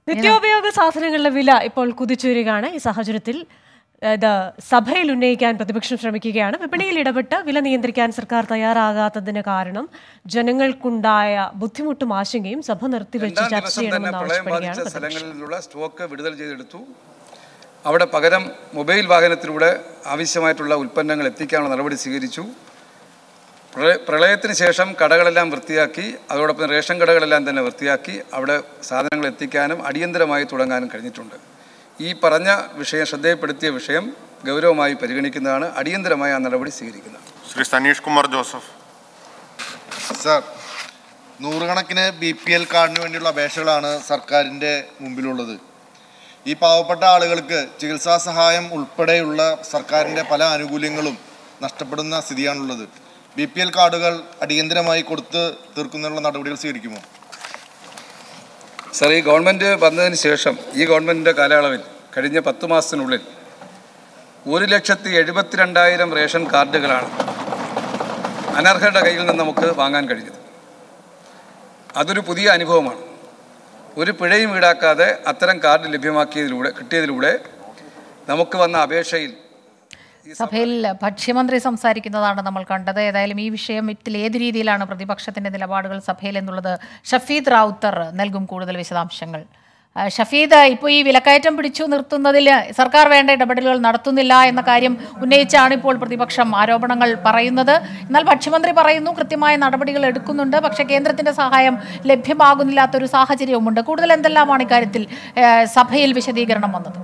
നിത്യോപയോഗ സാധനങ്ങളുടെ വില ഇപ്പോൾ കുതിച്ചുയരുകയാണ് ഈ സാഹചര്യത്തിൽ ഇത് സഭയിൽ ഉന്നയിക്കാൻ പ്രതിപക്ഷം ശ്രമിക്കുകയാണ് വിപണിയിൽ ഇടപെട്ട് വില നിയന്ത്രിക്കാൻ സർക്കാർ തയ്യാറാകാത്തതിന് കാരണം ജനങ്ങൾക്കുണ്ടായ ബുദ്ധിമുട്ടും ആശങ്കയും സഭ നിർത്തിവെച്ച് രണ്ടാം ചർച്ച ദിവസം തന്നെ ചെയ്യണമെന്ന് പ്രളയം ബാധിച്ച ആവശ്യപ്പെടുകയാണ് പ്രതിപക്ഷം സ്ഥലങ്ങളിൽ നിന്നുള്ള സ്റ്റോക്ക് വിടുതൽ ചെയ്തെടുത്തു അവിടെ പകരം മൊബൈൽ വാഹനത്തിലൂടെ ആവശ്യമായിട്ടുള്ള ഉൽപ്പന്നങ്ങൾ എത്തിക്കാനുള്ള നടപടി സ്വീകരിച്ചു പ്രളയ- പ്രളയത്തിന് ശേഷം കടകളെല്ലാം വൃത്തിയാക്കി അതോടൊപ്പം റേഷൻ കടകളെല്ലാം തന്നെ വൃത്തിയാക്കി അവിടെ സാധനങ്ങൾ എത്തിക്കാനും അടിയന്തരമായി തുടങ്ങാനും കഴിഞ്ഞിട്ടുണ്ട് ഈ പറഞ്ഞ വിഷയം ശ്രദ്ധയിൽപ്പെടുത്തിയ വിഷയം ഗൗരവമായി പരിഗണിക്കുന്നതാണ് അടിയന്തരമായി ആ നടപടി സ്വീകരിക്കുന്നത് ശ്രീ സനീഷ് കുമാർ ജോസഫ് സാർ നൂറുകണക്കിന് ബി പി എൽ കാർഡിന് വേണ്ടിയുള്ള അപേക്ഷകളാണ് സർക്കാരിൻ്റെ മുമ്പിലുള്ളത് ഈ പാവപ്പെട്ട ആളുകൾക്ക് ചികിത്സാ സഹായം ഉൾപ്പെടെയുള്ള സർക്കാരിൻ്റെ പല ആനുകൂല്യങ്ങളും നഷ്ടപ്പെടുന്ന സ്ഥിതിയാണുള്ളത് ബി പി എൽ കാർഡുകൾ അടിയന്തരമായി കൊടുത്ത് തീർക്കുന്നതിനുള്ള നടപടികൾ സ്വീകരിക്കുമോ സാർ ഈ ഗവൺമെൻറ് വന്നതിന് ശേഷം ഈ ഗവൺമെൻറ്റിൻ്റെ കാലയളവിൽ കഴിഞ്ഞ പത്ത് മാസത്തിനുള്ളിൽ ഒരു ലക്ഷത്തി എഴുപത്തിരണ്ടായിരം റേഷൻ കാർഡുകളാണ് അനർഹരുടെ കയ്യിൽ നിന്ന് നമുക്ക് വാങ്ങാൻ കഴിഞ്ഞത് അതൊരു പുതിയ അനുഭവമാണ് ഒരു പിഴയും ഈടാക്കാതെ അത്തരം കാർഡ് ലഭ്യമാക്കിയതിലൂടെ കിട്ടിയതിലൂടെ നമുക്ക് വന്ന അപേക്ഷയിൽ സഭയിൽ ഭക്ഷ്യമന്ത്രി സംസാരിക്കുന്നതാണ് നമ്മൾ കണ്ടത് ഏതായാലും ഈ വിഷയത്തിൽ ഏത് രീതിയിലാണ് പ്രതിപക്ഷത്തിന്റെ നിലപാടുകൾ സഭയിൽ എന്നുള്ളത് ഷഫീദ് റാവുത്തർ നൽകും കൂടുതൽ വിശദാംശങ്ങൾ ആ, ഷഫീദ് ഇപ്പോൾ ഈ വിലക്കയറ്റം പിടിച്ചു നിർത്തുന്നതിൽ സർക്കാർ വേണ്ട ഇടപെടലുകൾ നടത്തുന്നില്ല എന്ന കാര്യം ഉന്നയിച്ചാണ് ഇപ്പോൾ പ്രതിപക്ഷം ആരോപണങ്ങൾ പറയുന്നത് എന്നാൽ ഭക്ഷ്യമന്ത്രി പറയുന്നു കൃത്യമായ നടപടികൾ എടുക്കുന്നുണ്ട് പക്ഷേ കേന്ദ്രത്തിന്റെ സഹായം ലഭ്യമാകുന്നില്ലാത്തൊരു സാഹചര്യവുമുണ്ട് കൂടുതൽ എന്തെല്ലാമാണ് ഇക്കാര്യത്തിൽ ഏ, സഭയിൽ വിശദീകരണം വന്നത്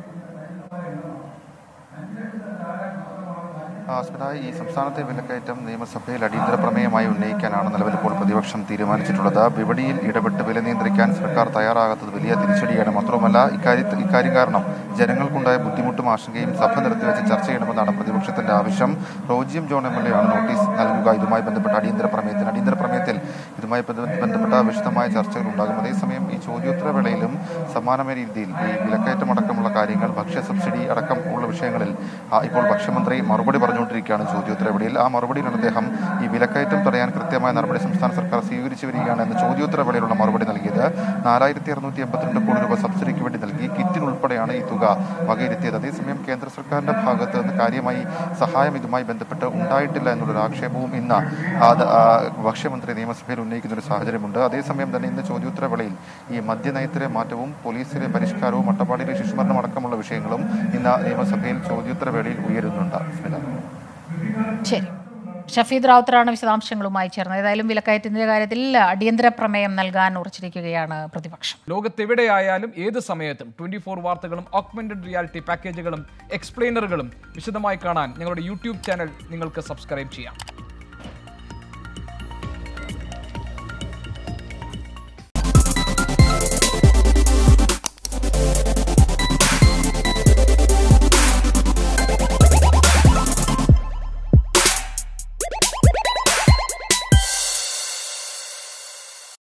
ആസ്മിത ഈ സംസ്ഥാനത്തെ വിലക്കയറ്റം നിയമസഭയിൽ അടിയന്തര പ്രമേയമായി ഉന്നയിക്കാനാണ് നിലവിൽ ഇപ്പോൾ പ്രതിപക്ഷം തീരുമാനിച്ചിട്ടുള്ളത് വിപണിയിൽ ഇടപെട്ട് വില നിയന്ത്രിക്കാൻ സർക്കാർ തയ്യാറാകാത്തത് വലിയ തിരിച്ചടിയാണ് മാത്രവുമല്ല ഇക്കാര്യത്തിൽ ഇക്കാര്യം കാരണം ജനങ്ങൾക്കുണ്ടായ ബുദ്ധിമുട്ടും ആശങ്കയും സഭ നിർത്തിവെച്ച് ചർച്ച ചെയ്യണമെന്നാണ് പ്രതിപക്ഷത്തിന്റെ ആവശ്യം റോജിയം ജോൺ എം എൽ എ ആണ് നോട്ടീസ് നൽകുക ഇതുമായി ബന്ധപ്പെട്ട അടിയന്തര പ്രമേയത്തിന് അടിയന്തര പ്രമേയത്തിൽ ഇതുമായി ബന്ധ- ബന്ധപ്പെട്ട വിശദമായ ചർച്ചകൾ ഉണ്ടാകും അതേസമയം ഈ ചോദ്യോത്തര വേളയിലും സമാനമായ രീതിയിൽ ഈ വിലക്കയറ്റം അടക്കമുള്ള കാര്യങ്ങൾ ഭക്ഷ്യ സബ്സിഡി അടക്കം ഉള്ള വിഷയങ്ങളിൽ ആ, ഇപ്പോൾ ഭക്ഷ്യമന്ത്രി മറുപടി പറഞ്ഞുകൊണ്ടിരിക്കുകയാണ് ചോദ്യോത്തര വേളയിൽ ആ മറുപടിയിലാണ് അദ്ദേഹം ഈ വിലക്കയറ്റം തടയാൻ കൃത്യമായ നടപടി സംസ്ഥാന സർക്കാർ സ്വീകരിച്ചു വരികയാണ് എന്ന ചോദ്യോത്തര വേളയിലുള്ള മറുപടി നൽകിയത് നാലായിരത്തി അറുന്നൂറ്റി എൺപത്തിരണ്ട് കോടി രൂപ സബ്സിഡിക്ക് വേണ്ടി നൽകി കിറ്റിനുൾപ്പെടെയാണ് ഈ തുക വകയിരുത്തിയത് അതേസമയം കേന്ദ്ര സർക്കാരിന്റെ ഭാഗത്ത് നിന്ന് കാര്യമായി സഹായം ഇതുമായി ബന്ധപ്പെട്ട് ഉണ്ടായിട്ടില്ല എന്നുള്ളൊരു ആക്ഷേപവും ഇന്ന് അത് ആ, ഭക്ഷ്യമന്ത്രി നിയമസഭയിൽ ഉന്നയിക്കുന്ന ഒരു സാഹചര്യമുണ്ട് അതേസമയം തന്നെ ഇന്ന് ചോദ്യോത്തര വേളയിൽ ഈ മദ്യനയത്തിലെ മാറ്റവും പോലീസിലെ പരിഷ്കാരവും അട്ടപ്പാടിയിലെ ശിശുമരണം അടക്കമുള്ള വിഷയങ്ങളും ഇന്ന് നിയമസഭയിൽ ചോദ്യോത്തര വേളയിൽ ഉയരുന്നുണ്ട് സ്മിത ശരി ഷഫീദ് റാവുത്തറാണ് വിശദാംശങ്ങളുമായി ചേർന്നത് ഏതായാലും വിലക്കയറ്റത്തിന്റെ കാര്യത്തിൽ അടിയന്തര പ്രമേയം നൽകാൻ ഉറച്ചിരിക്കുകയാണ് പ്രതിപക്ഷം ലോകത്തെവിടെയായാലും ഏത് സമയത്തും ട്വന്റി ഫോർ വാർത്തകളും ഓഗ്മെന്റഡ് റിയാലിറ്റി പാക്കേജുകളും എക്സ്പ്ലെയിനറുകളും വിശദമായി കാണാൻ ഞങ്ങളുടെ യൂട്യൂബ് ചാനൽ നിങ്ങൾക്ക് സബ്സ്ക്രൈബ് ചെയ്യാം